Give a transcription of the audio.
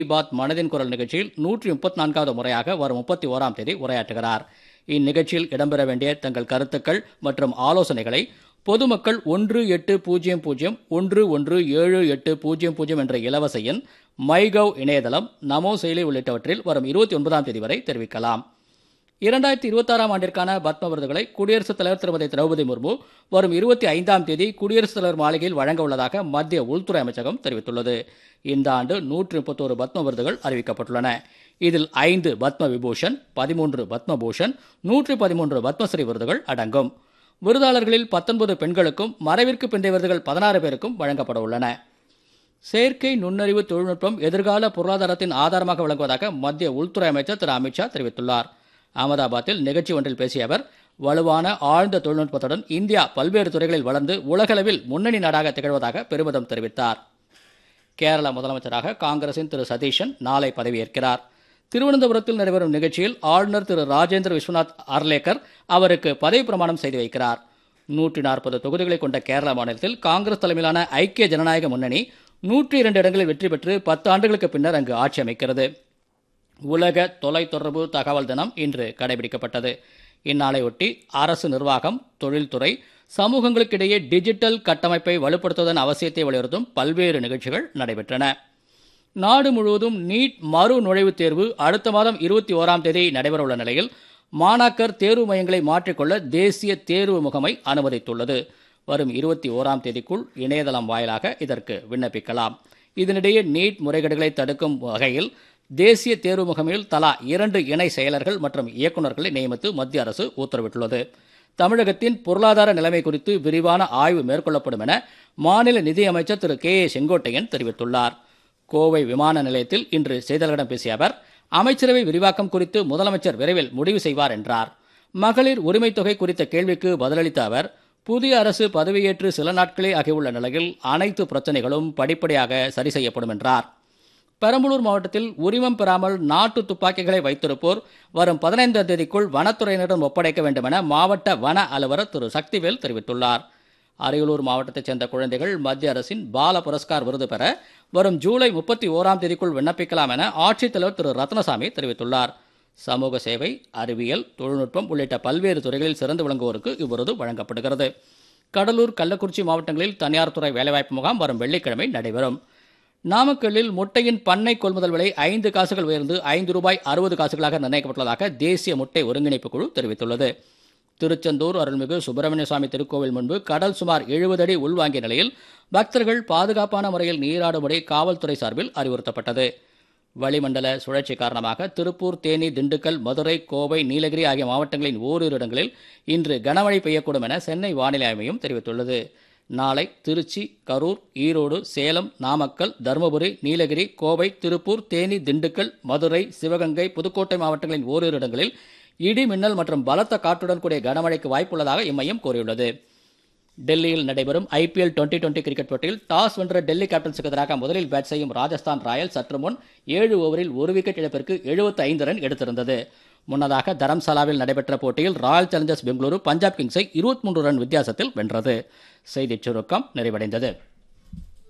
பாத் மனதின் குரல் நிகழ்ச்சியில் நூற்றி முப்பத்தி நான்காவது முறையாக வரும் முப்பத்தி ஓராம் தேதி உரையாற்றுகிறார் இந்நிகழ்ச்சியில் இடம்பெற வேண்டிய தங்கள் கருத்துக்கள் மற்றும் ஆலோசனைகளை பொதுமக்கள் ஒன்று எட்டு பூஜ்ஜியம் பூஜ்ஜியம் ஒன்று ஒன்று ஏழு எட்டு பூஜ்ஜியம் பூஜ்ஜியம் என்ற இலவச எண் மைகவ் இணையதளம் நமோ செயலி உள்ளிட்டவற்றில் வரும் இருபத்தி ஒன்பதாம் தேதி வரை தெரிவிக்கலாம் இரண்டாயிரத்தி இருபத்தாறாம் ஆண்டிற்கான பத்ம விருதுகளை குடியரசுத் தலைவர் திருமதி திரௌபதி முர்மு வரும் இருபத்தி ஐந்தாம் தேதி குடியரசுத் தலைவர் மாளிகையில் வழங்க உள்ளதாக மத்திய உள்துறை அமைச்சகம் தெரிவித்துள்ளது இந்த ஆண்டு நூற்றி முப்பத்தோரு பத்ம விருதுகள் அறிவிக்கப்பட்டுள்ளன இதில் ஐந்து பத்ம விபூஷன் பதிமூன்று பத்மபூஷன் நூற்றி பதிமூன்று பத்மஸ்ரீ விருதுகள் அடங்கும் விருதாளர்களில் பத்தொன்பது பெண்களுக்கும் மறைவிற்கு பிந்தைய விருதுகள் பதினாறு பேருக்கும் வழங்கப்பட உள்ளன செயற்கை நுண்ணறிவு தொழில்நுட்பம் எதிர்கால பொருளாதாரத்தின் ஆதாரமாக விளங்குவதாக மத்திய உள்துறை அமைச்சர் திரு அமித்ஷா தெரிவித்துள்ளார் அகமதாபாத்தில் நிகழ்ச்சி ஒன்றில் பேசிய அவர் வலுவான ஆழ்ந்த தொழில்நுட்பத்துடன் இந்தியா பல்வேறு துறைகளில் வளர்ந்து உலகளவில் முன்னணி நாடாக திகழ்வதாக பெருமிதம் தெரிவித்தார் கேரள முதலமைச்சராக காங்கிரசின் திரு சதீஷன் நாளை பதவியேற்கிறார் திருவனந்தபுரத்தில் நடைபெறும் நிகழ்ச்சியில் ஆளுநர் திரு ராஜேந்திர விஸ்வநாத் அர்லேக்கர் அவருக்கு பதவி பிரமாணம் செய்து வைக்கிறார் நூற்றி நாற்பது தொகுதிகளை கொண்ட கேரள மாநிலத்தில் காங்கிரஸ் தலைமையிலான ஐக்கிய ஜனநாயக முன்னணி நூற்றி இரண்டு இடங்களில் வெற்றி பெற்று பத்து ஆண்டுகளுக்கு பின்னர் அங்கு ஆட்சி அமைக்கிறது உலக தொலைத்தொடர்பு தகவல் தினம் இன்று கடைபிடிக்கப்பட்டது இந்நாளையொட்டி அரசு நிர்வாகம் தொழில்துறை சமூகங்களுக்கிடையே டிஜிட்டல் கட்டமைப்பை வலுப்படுத்துவதன் அவசியத்தை வலியுறுத்தும் பல்வேறு நிகழ்ச்சிகள் நடைபெற்றன நாடு முழுவதும் நீட் மறு நுழைவுத் தேர்வு அடுத்த மாதம் இருபத்தி ஓராம் தேதி நடைபெறவுள்ள நிலையில் மாணாக்கர் தேர்வு மையங்களை மாற்றிக்கொள்ள தேசிய தேர்வு முகமை அனுமதித்துள்ளது வரும் இருபத்தி ஓராம் தேதிக்குள் இணையதளம் வாயிலாக இதற்கு விண்ணப்பிக்கலாம் இதனிடையே நீட் முறைகேடுகளை தடுக்கும் வகையில் தேசிய தேர்வு முகமையில் தலா இரண்டு இணை செயலர்கள் மற்றும் இயக்குநர்களை நியமித்து மத்திய அரசு உத்தரவிட்டுள்ளது தமிழகத்தின் பொருளாதார நிலைமை குறித்து விரிவான ஆய்வு மேற்கொள்ளப்படும் என மாநில நிதியமைச்சர் திரு கே ஏ செங்கோட்டையன் தெரிவித்துள்ளார் கோவை விமான நிலையத்தில் இன்று செய்தியாளர்களிடம் பேசிய அவர் அமைச்சரவை விரிவாக்கம் குறித்து முதலமைச்சர் விரைவில் முடிவு செய்வார் என்றார் மகளிர் உரிமைத் தொகை குறித்த கேள்விக்கு பதிலளித்த அவர் புதிய அரசு பதவியேற்று சில நாட்களே ஆகியுள்ள நிலையில் அனைத்து பிரச்சனைகளும் படிப்படியாக சரி செய்யப்படும் என்றார் பெரம்பலூர் மாவட்டத்தில் உரிமம் பெறாமல் நாட்டு துப்பாக்கிகளை வைத்திருப்போர் வரும் பதினைந்தாம் தேதிக்குள் வனத்துறையினரிடம் ஒப்படைக்க வேண்டும் என மாவட்ட வன அலுவலர் திரு சக்திவேல் தெரிவித்துள்ளார் அரியலூர் மாவட்டத்தைச் சேர்ந்த குழந்தைகள் மத்திய அரசின் பால புரஸ்கார் விருது பெற வரும் ஜூலை முப்பத்தி ஓராம் தேதிக்குள் விண்ணப்பிக்கலாம் என ஆட்சித்தலைவர் திரு ரத்னசாமி தெரிவித்துள்ளார் சமூக சேவை அறிவியல் தொழில்நுட்பம் உள்ளிட்ட பல்வேறு துறைகளில் சிறந்து விளங்குவோருக்கு இவ்விருது வழங்கப்படுகிறது கடலூர் கள்ளக்குறிச்சி மாவட்டங்களில் தனியார் துறை வேலைவாய்ப்பு முகாம் வரும் வெள்ளிக்கிழமை நடைபெறும் நாமக்கல்லில் முட்டையின் பண்ணை கொள்முதல் விலை ஐந்து காசுகள் உயர்ந்து ஐந்து ரூபாய் அறுபது காசுகளாக நிர்ணயிக்கப்பட்டுள்ளதாக தேசிய முட்டை ஒருங்கிணைப்பு குழு தெரிவித்துள்ளது திருச்செந்தூர் அருள்மிகு சுப்பிரமணிய சுவாமி திருக்கோவில் முன்பு கடல் சுமார் எழுபது அடி உள்வாங்கிய நிலையில் பக்தர்கள் பாதுகாப்பான முறையில் நீராடும்படி காவல்துறை சார்பில் அறிவுறுத்தப்பட்டது வளிமண்டல சுழற்சி காரணமாக திருப்பூர் தேனி திண்டுக்கல் மதுரை கோவை நீலகிரி ஆகிய மாவட்டங்களின் ஓரிரு இடங்களில் இன்று கனமழை பெய்யக்கூடும் என சென்னை வானிலை ஆய்வு மையம் தெரிவித்துள்ளது நாளை திருச்சி கரூர் ஈரோடு சேலம் நாமக்கல் தருமபுரி நீலகிரி கோவை திருப்பூர் தேனி திண்டுக்கல் மதுரை சிவகங்கை புதுக்கோட்டை மாவட்டங்களின் ஓரிரு இடங்களில் இடி மின்னல் மற்றும் பலத்த காற்றுடன் கூடிய கனமழைக்கு வாய்ப்புள்ளதாக இம்மையம் கூறியுள்ளது டெல்லியில் நடைபெறும் ஐபிஎல் டுவெண்டி டுவெண்டி கிரிக்கெட் போட்டியில் டாஸ் வென்ற டெல்லி கேப்டன்ஸுக்கு எதிராக முதலில் பேட் செய்யும் ராஜஸ்தான் ராயல் சற்று முன் ஏழு ஓவரில் ஒரு விக்கெட் இழப்பிற்கு எழுபத்தி ஐந்து ரன் எடுத்திருந்தது முன்னதாக தரம்சாலாவில் நடைபெற்ற போட்டியில் ராயல் சேலஞ்சர்ஸ் பெங்களூரு பஞ்சாப் கிங்ஸை இருபத்தி மூன்று ரன் வித்தியாசத்தில் வென்றது செய்திச் சுருக்கம் நிறைவடைந்தது